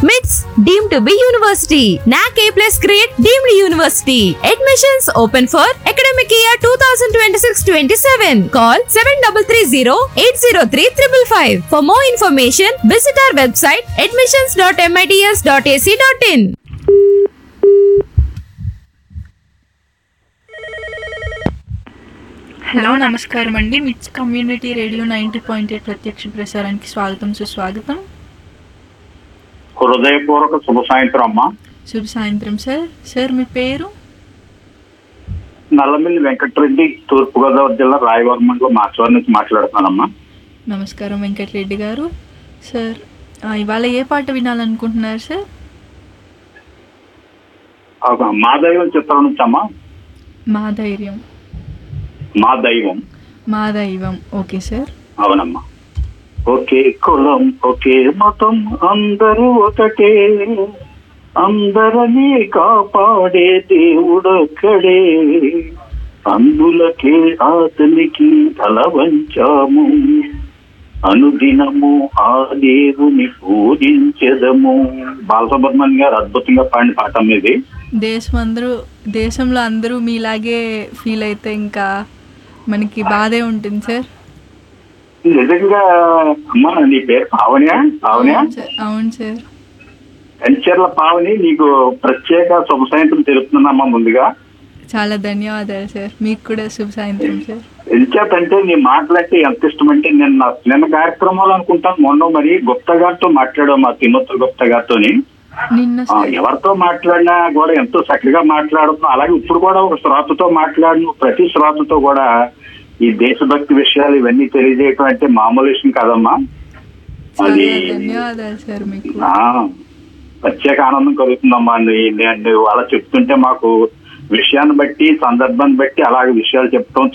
మిట్స్ deem to be university NAAC A plus grade deemed university admissions open for academic year two thousand twenty six twenty seven call seven double three zero eight zero three triple five for more information visit our website admissions dot MITS dot AC dot in hello నమస్కారం అండి MITS community radio ninety point eight ప్రత్యక్ష ప్రసారానికి స్వాగతం సుస్వాగతం హృదయపూర్వక శుభ సాయంత్రం అమ్మా శుభ సాయంత్రం సార్ సార్ మీ పేరు నల్లమిల్లి వెంకటరెడ్డి తూర్పుగోదావరి జిల్లా రాయవరం మండలం మాచవరం నుంచి మాట్లాడుతున్నానమ్మా నమస్కారం వెంకటరెడ్డి గారు సార్ ఆ, ఇవాళ ఏ పాట వినాలనుకుంటున్నారు సార్ ఒక మా దైవం చిత్రం నుంచి అమ్మా మా ధైర్యం మా దైవం మా దైవం ఓకే సార్ అవునమ్మా ఒకే కులం ఒకే మతం అందరూ ఒకటే అందరని కాపాడే దేవుడొక్కడే అందులకే అతనికి తల వంచాము అనుదినము ఆ దేవుని పూజించెదము బాలసుబ్రహ్మణ్యం గారు అద్భుతంగా పాడిన పాట ఇది దేశం అందరూ దేశంలో అందరూ మీలాగే ఫీల్ అయితే ఇంకా మనకి బాధే ఉంటుంది సార్ నిజంగా అమ్మా నీ పేరు పావనియా పావనియా అవును సార్ అవును సార్ కంచెర్ల పావని నీకు ప్రత్యేక శుభ సాయంత్రం తెలుపుతున్నామ్మా ముందుగా చాలా ధన్యవాదాలు సార్ మీకు కూడా శుభ సాయంత్రం సార్ ఎంచేతంటే నీ మాట్లాడితే ఎంత ఇష్టం అంటే నిన్న నిన్న కార్యక్రమాలు అనుకుంటాను మొన్న మరి గుప్తా గారితో మాట్లాడావు మా తిమ్మతుల గుప్తా గారితోని నిన్న ఆ, సార్ ఎవరితో మాట్లాడినా కూడా ఎంతో చక్కగా మాట్లాడుతున్నావు అలాగే ఇప్పుడు కూడా ఒక శ్రోతతో మాట్లాడిన ప్రతి శ్రోతతో కూడా ఈ దేశభక్తి విషయాలు ఇవన్నీ తెలియజేయటం అంటే మామూలు విషయం కాదమ్మా చాలా అది ధన్యవాదాలు సార్ మీకు ఆ, ప్రత్యేక ఆనందం కలుగుతుందమ్మా నీ- నేను అలా చెప్తుంటే మాకు విషయాన్ని బట్టి సందర్భాన్ని బట్టి అలాగే విషయాలు చెప్పడం